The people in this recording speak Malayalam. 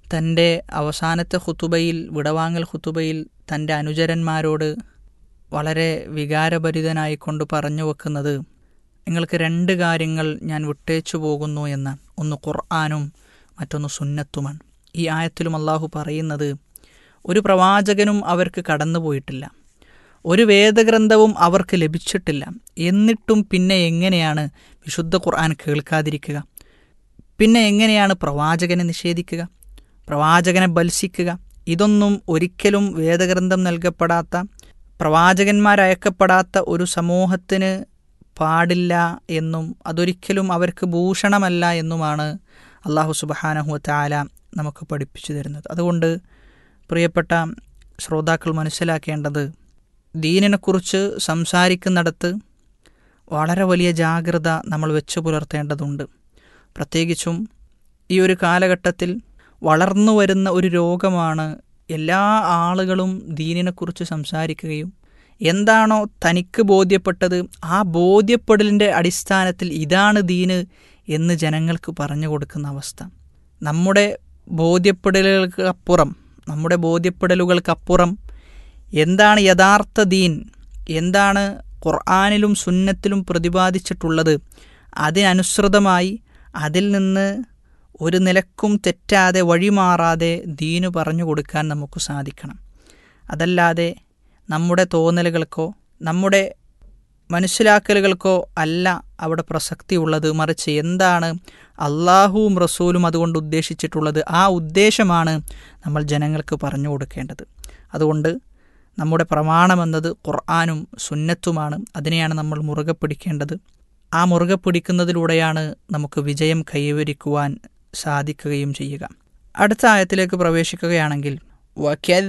തൻ്റെ അവസാനത്തെ ഖുത്തുബയിൽ വിടവാങ്ങൽ ഖുത്തുബയിൽ തൻ്റെ അനുചരന്മാരോട് വളരെ വികാരഭരിതനായിക്കൊണ്ട് പറഞ്ഞു വെക്കുന്നത് നിങ്ങൾക്ക് രണ്ട് കാര്യങ്ങൾ ഞാൻ വിട്ടേച്ചു പോകുന്നു എന്നാണ് ഒന്ന് ഖുർആാനും മറ്റൊന്ന് സുന്നത്തുമാണ് ഈ ആയത്തിലും അള്ളാഹു പറയുന്നത് ഒരു പ്രവാചകനും അവർക്ക് കടന്നുപോയിട്ടില്ല ഒരു വേദഗ്രന്ഥവും അവർക്ക് ലഭിച്ചിട്ടില്ല എന്നിട്ടും പിന്നെ എങ്ങനെയാണ് വിശുദ്ധ ഖുർആൻ കേൾക്കാതിരിക്കുക പിന്നെ എങ്ങനെയാണ് പ്രവാചകനെ നിഷേധിക്കുക പ്രവാചകനെ ബത്സിക്കുക ഇതൊന്നും ഒരിക്കലും വേദഗ്രന്ഥം നൽകപ്പെടാത്ത പ്രവാചകന്മാരയക്കപ്പെടാത്ത ഒരു സമൂഹത്തിന് പാടില്ല എന്നും അതൊരിക്കലും അവർക്ക് ഭൂഷണമല്ല എന്നുമാണ് അള്ളാഹു സുബഹാനഹു താല നമുക്ക് പഠിപ്പിച്ചു തരുന്നത് അതുകൊണ്ട് പ്രിയപ്പെട്ട ശ്രോതാക്കൾ മനസ്സിലാക്കേണ്ടത് ദീനിനെക്കുറിച്ച് സംസാരിക്കുന്നിടത്ത് വളരെ വലിയ ജാഗ്രത നമ്മൾ വെച്ചു പുലർത്തേണ്ടതുണ്ട് പ്രത്യേകിച്ചും ഈ ഒരു കാലഘട്ടത്തിൽ വളർന്നു വരുന്ന ഒരു രോഗമാണ് എല്ലാ ആളുകളും ദീനിനെക്കുറിച്ച് സംസാരിക്കുകയും എന്താണോ തനിക്ക് ബോധ്യപ്പെട്ടത് ആ ബോധ്യപ്പെടലിൻ്റെ അടിസ്ഥാനത്തിൽ ഇതാണ് ദീന് എന്ന് ജനങ്ങൾക്ക് പറഞ്ഞു കൊടുക്കുന്ന അവസ്ഥ നമ്മുടെ ബോധ്യപ്പെടലുകൾക്കപ്പുറം നമ്മുടെ ബോധ്യപ്പെടലുകൾക്കപ്പുറം എന്താണ് യഥാർത്ഥ ദീൻ എന്താണ് ഖുർആാനിലും സുന്നത്തിലും പ്രതിപാദിച്ചിട്ടുള്ളത് അതിനനുസൃതമായി അതിൽ നിന്ന് ഒരു നിലക്കും തെറ്റാതെ വഴിമാറാതെ ദീനു പറഞ്ഞു കൊടുക്കാൻ നമുക്ക് സാധിക്കണം അതല്ലാതെ നമ്മുടെ തോന്നലുകൾക്കോ നമ്മുടെ മനസ്സിലാക്കലുകൾക്കോ അല്ല അവിടെ പ്രസക്തി ഉള്ളത് മറിച്ച് എന്താണ് അള്ളാഹുവും റസൂലും അതുകൊണ്ട് ഉദ്ദേശിച്ചിട്ടുള്ളത് ആ ഉദ്ദേശമാണ് നമ്മൾ ജനങ്ങൾക്ക് പറഞ്ഞു കൊടുക്കേണ്ടത് അതുകൊണ്ട് നമ്മുടെ പ്രമാണമെന്നത് ഖുർആാനും സുന്നത്തുമാണ് അതിനെയാണ് നമ്മൾ മുറുകെ പിടിക്കേണ്ടത് ആ മുറുകെ പിടിക്കുന്നതിലൂടെയാണ് നമുക്ക് വിജയം കൈവരിക്കുവാൻ സാധിക്കുകയും ചെയ്യുക അടുത്ത ആയത്തിലേക്ക് പ്രവേശിക്കുകയാണെങ്കിൽ